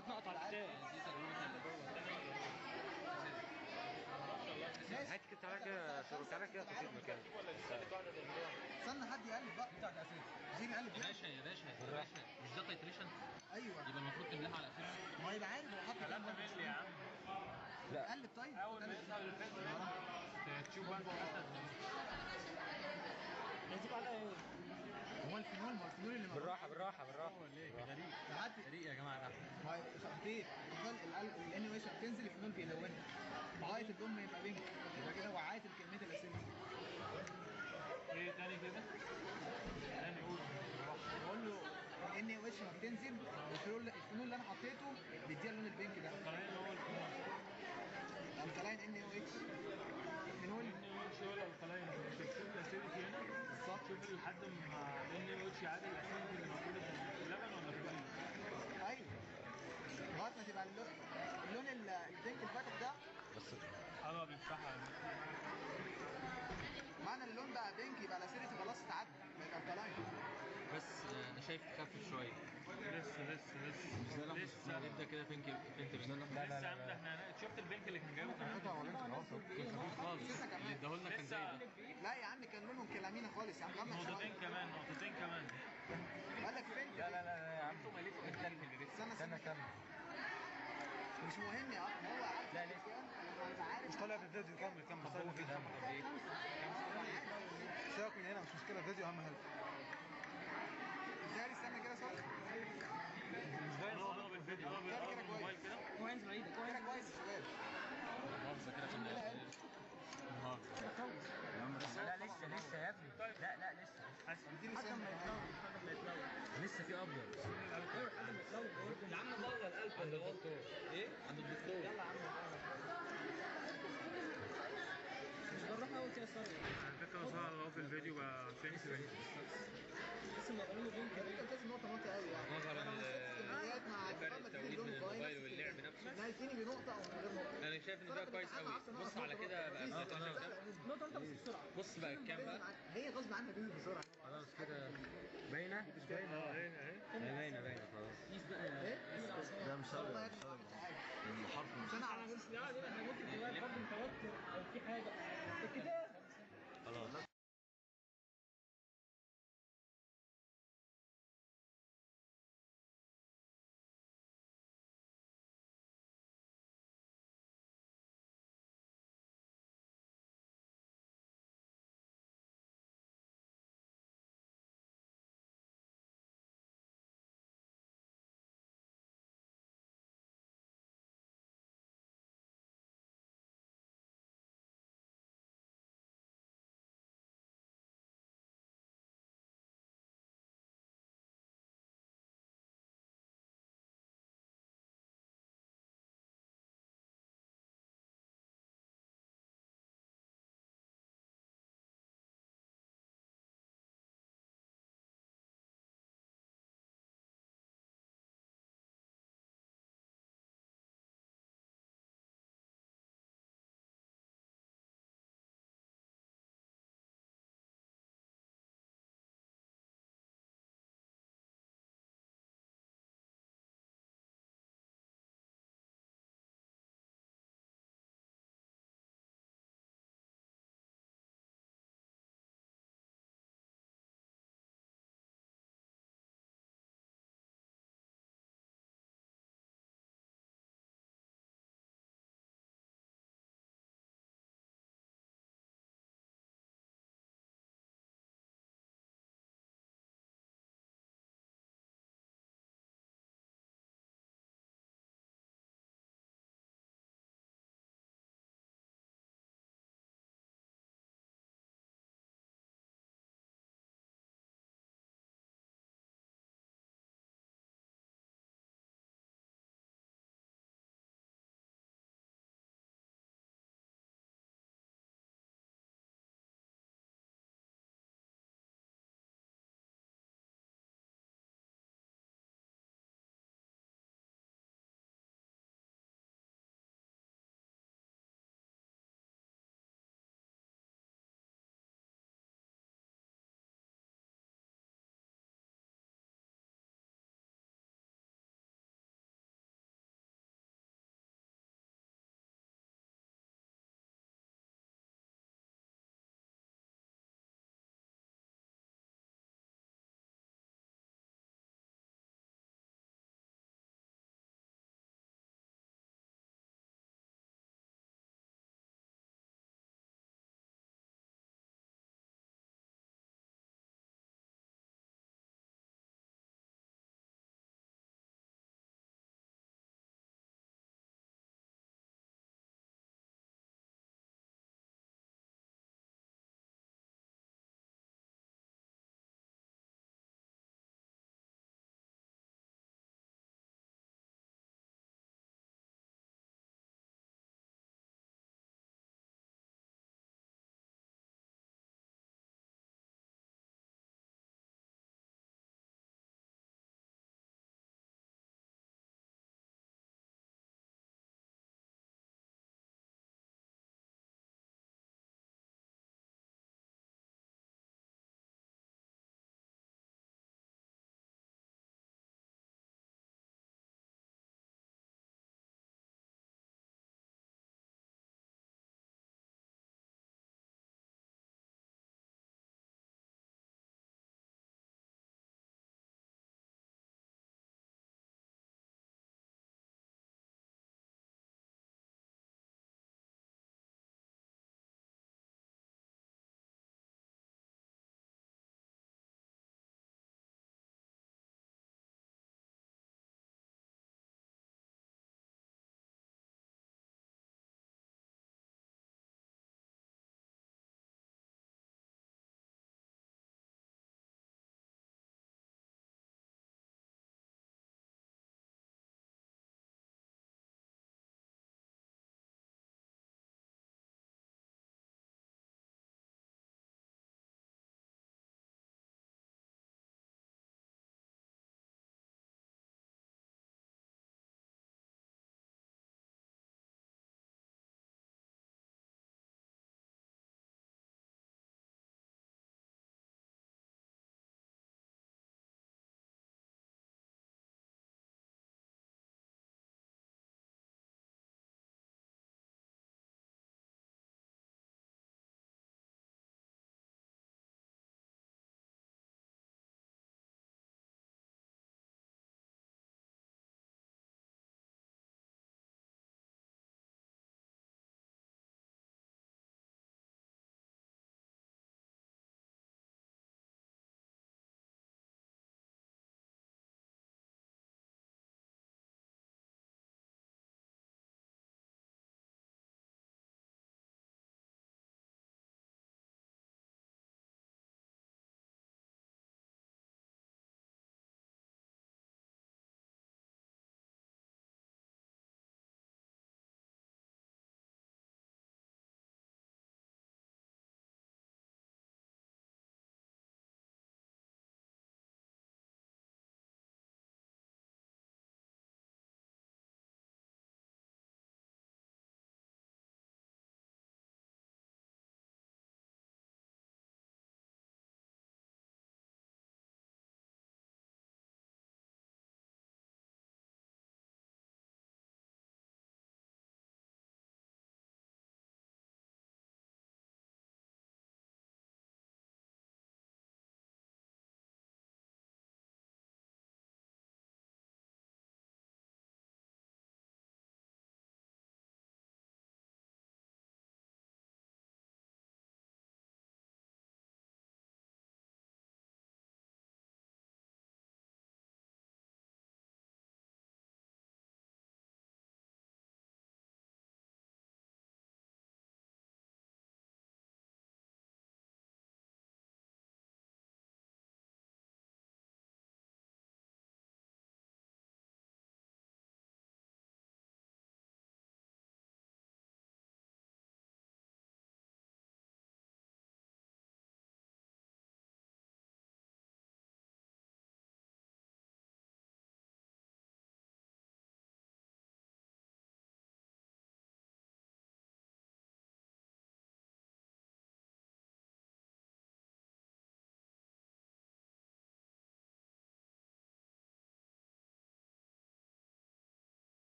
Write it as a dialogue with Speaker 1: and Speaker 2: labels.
Speaker 1: هو اتنقط على الكتاب
Speaker 2: هات كده تعالى كده شروط تعالى كده تسيب مكان
Speaker 3: استنى حد يقلب بقى بتاع ده عايزين يقلب
Speaker 1: يا
Speaker 3: يلا.
Speaker 1: باشا يا باشا يا باشا مش ده تايتريشن
Speaker 3: ايوه
Speaker 1: يبقى المفروض تملاها على اساس
Speaker 3: ما يبقى عارف هو حط كام مرة.
Speaker 4: ملي يا عم
Speaker 2: لا
Speaker 3: قلب طيب
Speaker 4: اول ما
Speaker 3: قلب.
Speaker 4: يظهر الفيلم ده تشوف بقى انت
Speaker 3: هو الفينول ما هو الفينول اللي موجود.
Speaker 2: بالراحه بالراحه بالراحه
Speaker 4: غريب
Speaker 3: ساعات
Speaker 4: غريب يا جماعه ده
Speaker 3: ما هي شرطين الان واي بتنزل الفينول بيلونها لغايه الدم ما يبقى بينك يبقى كده وعيت الكلمات الاساسيه
Speaker 4: ايه تاني كده تاني قول
Speaker 3: بقول له الان واي ما بتنزل الفينول الفينول اللي انا حطيته بيديها اللون البينك ده
Speaker 4: القناه اللي هو الفيلم
Speaker 3: الكلاين ان او اتش الفينول
Speaker 4: ان هو القناه انت بتشوف الاسيديتي هنا بالظبط شوف لحد ما ان اتش عادي الاسيديتي اللي موجوده في اللبن ولا في البيض
Speaker 3: ايوه لغايه ما تبقى اللون اللون ال- البينك الفاتح ده
Speaker 2: بس
Speaker 4: اه بيفتحها
Speaker 3: معنى اللون بقى بينك يبقى الاسيريتي خلاص اتعدى يبقى الكلاين
Speaker 1: بس آه، انا شايف خفف شويه
Speaker 4: لسه لسه لسه لسه
Speaker 1: نبدا كده بينك بينك
Speaker 4: لسه يا عم ده احنا شفت البنك اللي كان جايبه كمان
Speaker 1: خالص
Speaker 3: لسه
Speaker 1: اللي
Speaker 3: كمان
Speaker 1: اداهولنا كان زي ده
Speaker 3: لا يا عم كان لونهم كلامينا خالص يا عم لما
Speaker 4: نقطتين
Speaker 3: شويه
Speaker 4: كمان نقطتين كمان
Speaker 3: قال لك بينك
Speaker 2: لا لا لا يا عم
Speaker 3: استنى
Speaker 2: استنى
Speaker 3: استنى
Speaker 2: كمل
Speaker 3: مش مهم يا عم هو عارف
Speaker 2: لا، لسه.
Speaker 3: انت عارف
Speaker 5: مش طالع في الفيديو كمل كمل
Speaker 2: طب هو كده
Speaker 5: سيبك من هنا مش مشكله الفيديو اهم حاجه
Speaker 3: ازاي استنى كده صح
Speaker 4: مش باين هو بالفيديو هو
Speaker 3: كده كده
Speaker 4: بالموبايل
Speaker 3: كويس
Speaker 4: كده
Speaker 3: كويس بعيد كده كويس يا شباب
Speaker 1: مؤاخذه كده عشان
Speaker 2: لا لسه لسه يا ابني لا لا لسه
Speaker 3: اديله سنه
Speaker 2: لسه في ابيض
Speaker 1: عند الدكتور ايه عند الدكتور
Speaker 4: على فكره وصل هو في الفيديو بقى فين
Speaker 3: انت لازم نقطه نقطه قوي يعني
Speaker 1: نظرا
Speaker 3: انا بصيت في الفيديوهات مع
Speaker 1: فرق
Speaker 3: اتفرج
Speaker 1: التوليد
Speaker 3: اللون
Speaker 1: من
Speaker 3: كويس.
Speaker 1: الموبايل واللعب نفسه.
Speaker 3: لا التاني بنقطه او من غير نقطه
Speaker 1: انا شايف ان ده كويس قوي بص على كده بقى
Speaker 3: اه
Speaker 1: بتاع كام
Speaker 3: نقطه انت بس بسرعه
Speaker 1: بص بقى كام بقى
Speaker 3: هي غصب عنها بينزل بسرعه
Speaker 2: خلاص كده باينه مش باينه
Speaker 4: اه ايه ايه
Speaker 2: باينه باينه خلاص
Speaker 3: ايه
Speaker 2: ده مش
Speaker 3: والله يا
Speaker 2: ابيض
Speaker 3: ابني
Speaker 2: الحرف
Speaker 3: مش انا على طول
Speaker 1: خلاص